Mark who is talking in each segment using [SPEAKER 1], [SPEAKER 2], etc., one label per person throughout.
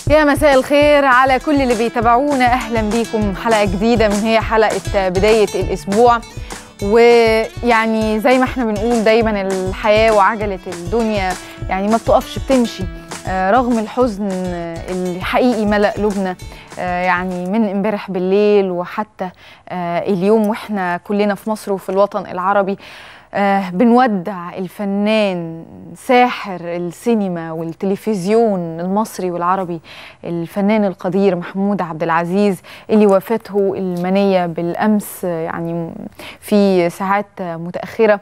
[SPEAKER 1] يا مساء الخير على كل اللي بيتابعونا اهلا بيكم حلقه جديده من هي حلقه بدايه الاسبوع ويعني زي ما احنا بنقول دايما الحياه وعجله الدنيا يعني ما بتقفش بتمشي آه، رغم الحزن آه، اللي حقيقي ملأ قلوبنا آه، يعني من امبارح بالليل وحتى آه، اليوم واحنا كلنا في مصر وفي الوطن العربي آه، بنودع الفنان ساحر السينما والتلفزيون المصري والعربي الفنان القدير محمود عبد العزيز اللي وفاته المنية بالأمس آه، يعني في ساعات آه، متأخرة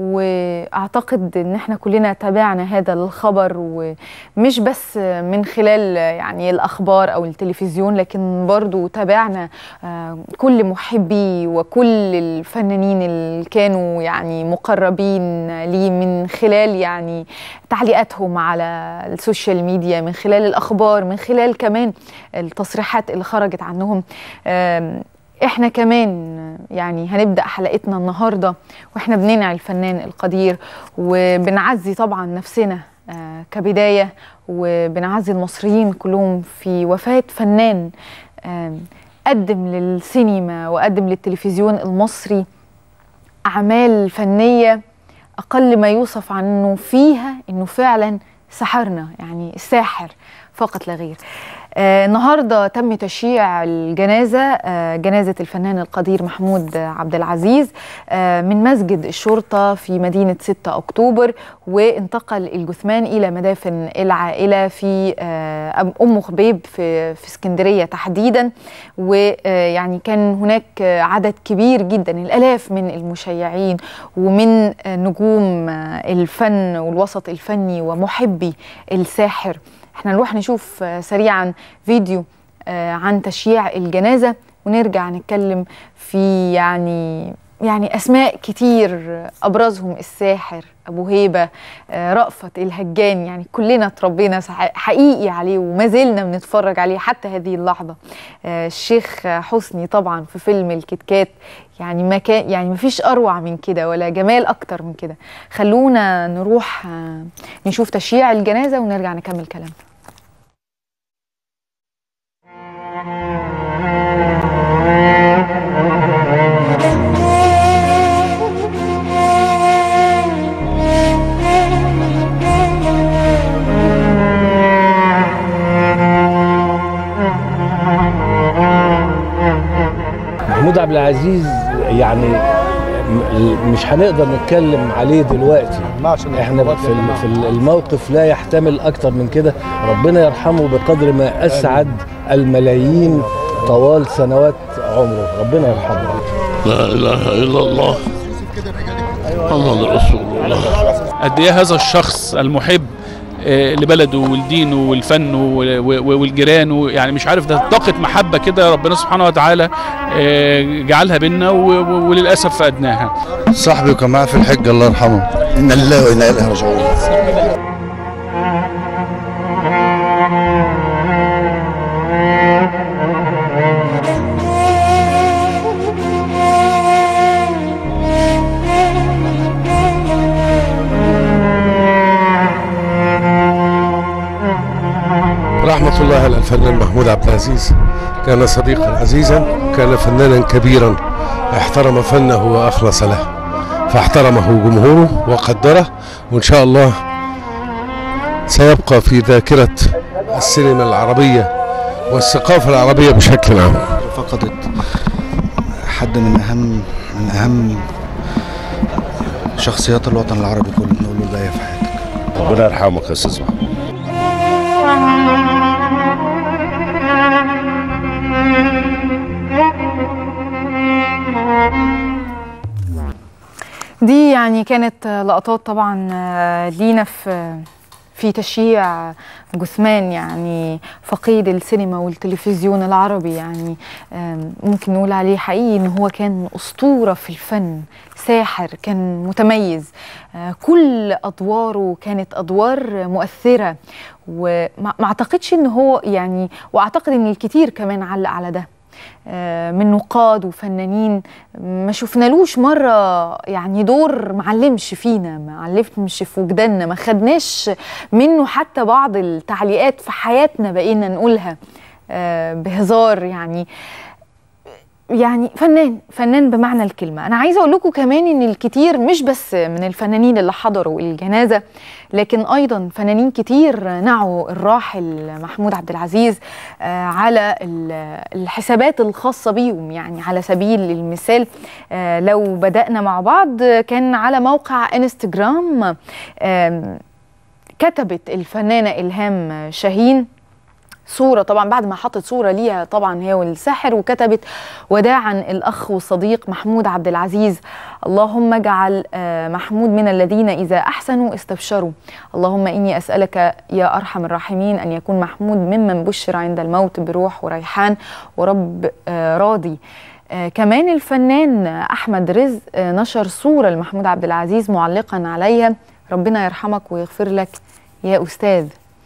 [SPEAKER 1] واعتقد ان احنا كلنا تابعنا هذا الخبر ومش بس من خلال يعني الاخبار او التلفزيون لكن برضو تابعنا آه، كل محبي وكل الفنانين اللي كانوا يعني مقربين لي من خلال يعني تعليقاتهم على السوشيال ميديا من خلال الاخبار من خلال كمان التصريحات اللي خرجت عنهم آم، احنا كمان يعني هنبدا حلقتنا النهارده واحنا بننعي الفنان القدير وبنعزي طبعا نفسنا آه، كبدايه وبنعزي المصريين كلهم في وفاه فنان آم، قدم للسينما وقدم للتلفزيون المصري اعمال فنيه اقل ما يوصف عنه فيها انه فعلا سحرنا يعني الساحر فقط لا غير آه النهارده تم تشييع الجنازه آه جنازه الفنان القدير محمود عبد العزيز آه من مسجد الشرطه في مدينه 6 اكتوبر وانتقل الجثمان الى مدافن العائله في آه ام خبيب في في اسكندريه تحديدا ويعني كان هناك آه، عدد كبير جدا الالاف من المشيعين ومن آه، نجوم آه، الفن والوسط الفني ومحبي الساحر احنا نروح نشوف آه، سريعا فيديو آه، عن تشييع الجنازة ونرجع نتكلم في يعني يعني أسماء كتير أبرزهم الساحر أبو هيبة آه، رأفت الهجان يعني كلنا اتربينا سح- حقيقي عليه وما زلنا بنتفرج عليه حتى هذه اللحظة آه، الشيخ حسني طبعا في فيلم الكتكات يعني ما كان يعني ما فيش أروع من كده ولا جمال أكتر من كده خلونا نروح آه، نشوف تشييع الجنازة ونرجع نكمل كلامنا
[SPEAKER 2] محمود عبد العزيز يعني م- مش هنقدر نتكلم عليه دلوقتي احنا في ال- في ال- الموقف لا يحتمل اكتر من كده ربنا يرحمه بقدر ما اسعد الملايين طوال سنوات عمره ربنا يرحمه
[SPEAKER 3] لا اله الا الله محمد رسول الله
[SPEAKER 4] قد ايه هذا الشخص المحب آه، لبلده ولدينه والفن و- و- والجيران يعني مش عارف ده طاقة محبة كده ربنا سبحانه وتعالى آه، جعلها بينا و- و- وللأسف فقدناها
[SPEAKER 5] صاحبي وكان معاه في الحج الله يرحمه انا لله وانا اليه راجعون
[SPEAKER 6] رحمة الله على الفنان محمود عبد العزيز كان صديقا عزيزا كان فنانا كبيرا احترم فنه وأخلص له فاحترمه جمهوره وقدره وإن شاء الله سيبقى في ذاكرة السينما العربية والثقافة العربية بشكل عام
[SPEAKER 5] فقدت حد من اهم من اهم شخصيات الوطن العربي كله نقول له الباقيه في حياتك
[SPEAKER 3] ربنا يرحمك يا استاذ محمد
[SPEAKER 1] دي يعني كانت آه، لقطات طبعا آه، لينا في في تشييع جثمان يعني فقيد السينما والتلفزيون العربي يعني آم، ممكن نقول عليه حقيقي ان هو كان اسطوره في الفن ساحر كان متميز آه، كل ادواره كانت ادوار مؤثره وما ما اعتقدش ان هو يعني واعتقد ان الكثير كمان علق على ده آه، من نقاد وفنانين ما شفنالوش مرة يعني دور معلمش فينا معلمش في وجداننا ما خدناش منه حتى بعض التعليقات في حياتنا بقينا نقولها آه، بهزار يعني يعني فنان فنان بمعنى الكلمة أنا عايزة أقول لكم كمان إن الكتير مش بس من الفنانين اللي حضروا الجنازة لكن أيضا فنانين كتير نعوا الراحل محمود عبد العزيز آه، على ال- الحسابات الخاصة بيهم يعني على سبيل المثال آه، لو بدأنا مع بعض آه، كان على موقع انستجرام آم، كتبت الفنانة إلهام شاهين صورة طبعا بعد ما حطت صورة ليها طبعا هي والساحر وكتبت وداعا الأخ والصديق محمود عبد العزيز اللهم اجعل آه، محمود من الذين إذا أحسنوا استبشروا اللهم إني أسألك يا أرحم الراحمين أن يكون محمود ممن بشر عند الموت بروح وريحان ورب آه، راضي آه كمان الفنان أحمد رزق آه نشر صورة لمحمود عبد العزيز معلقا عليها ربنا يرحمك ويغفر لك يا أستاذ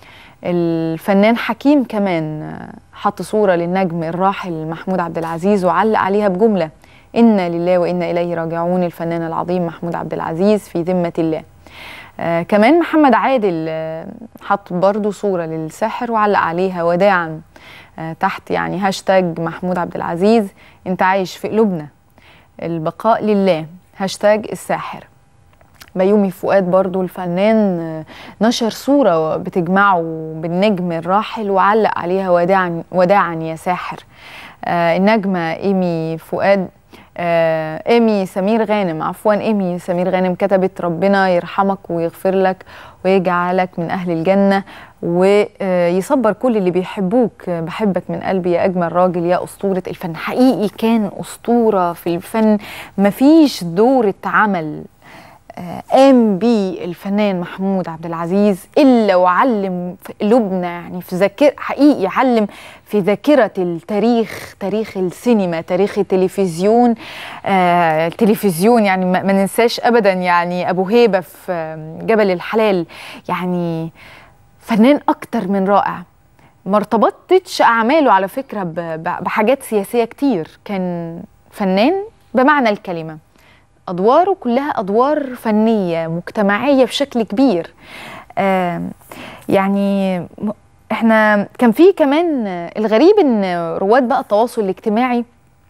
[SPEAKER 1] الفنان حكيم كمان آه، حط صورة للنجم الراحل محمود عبد العزيز وعلق عليها بجملة إنا لله وإنا إليه راجعون الفنان العظيم محمود عبد العزيز في ذمة الله آه كمان محمد عادل آه حط برضو صورة للساحر وعلق عليها وداعا آه تحت يعني هاشتاج محمود عبد العزيز انت عايش في قلوبنا البقاء لله هاشتاج الساحر بيومي فؤاد برضو الفنان آه، نشر صورة بتجمعه بالنجم الراحل وعلق عليها وداعا, وداعا يا ساحر آه، النجمة إيمي فؤاد آه، إيمي سمير غانم عفوا إيمي سمير غانم كتبت ربنا يرحمك ويغفر لك ويجعلك من أهل الجنة ويصبر كل اللي بيحبوك آه، بحبك من قلبي يا أجمل راجل يا أسطورة الفن حقيقي كان أسطورة في الفن مفيش دور اتعمل آه، قام بيه الفنان محمود عبد العزيز الا وعلم في قلوبنا يعني في ذاكر حقيقي علم في ذاكره التاريخ تاريخ السينما تاريخ التلفزيون آه التلفزيون يعني ما ما ننساش ابدا يعني ابو هيبه في آه، جبل الحلال يعني فنان اكتر من رائع ما ارتبطتش اعماله على فكره ب- ب- بحاجات سياسيه كتير كان فنان بمعنى الكلمه ادواره كلها ادوار فنيه مجتمعيه بشكل كبير آم، يعني م- احنا كان في كمان آه، الغريب ان رواد بقى التواصل الاجتماعي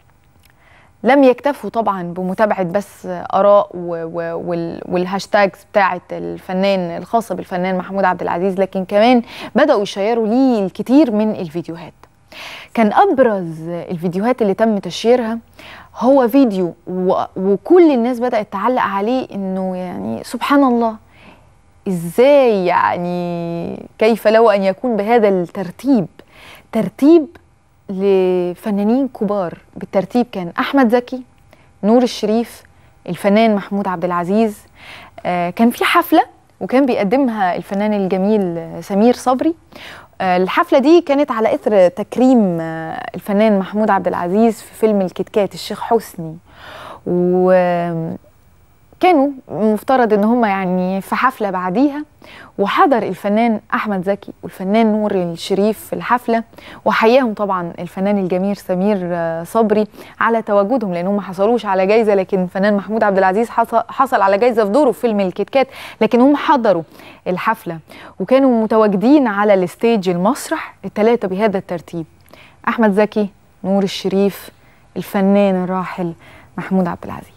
[SPEAKER 1] لم يكتفوا طبعا بمتابعه بس اراء و- و- وال- والهاشتاجز بتاعه الفنان الخاصه بالفنان محمود عبد العزيز لكن كمان بداوا يشيروا ليه الكثير من الفيديوهات كان ابرز الفيديوهات اللي تم تشييرها هو فيديو و... وكل الناس بدات تعلق عليه انه يعني سبحان الله ازاي يعني كيف لو ان يكون بهذا الترتيب ترتيب لفنانين كبار بالترتيب كان احمد زكي نور الشريف الفنان محمود عبد العزيز آه كان في حفله وكان بيقدمها الفنان الجميل آه، سمير صبري آه، الحفلة دي كانت على إثر تكريم آه، الفنان محمود عبد العزيز في فيلم الكتكات الشيخ حسني وكانوا مفترض ان هم يعني في حفلة بعديها وحضر الفنان احمد زكي والفنان نور الشريف في الحفلة وحياهم طبعا الفنان الجميل سمير آه، صبري على تواجدهم لانهم ما حصلوش على جايزة لكن الفنان محمود عبد العزيز حصل, حصل على جايزة في دوره في فيلم الكتكات لكن هم حضروا الحفلة وكانوا متواجدين على الستيج المسرح الثلاثة بهذا الترتيب أحمد زكي نور الشريف الفنان الراحل محمود عبد العزيز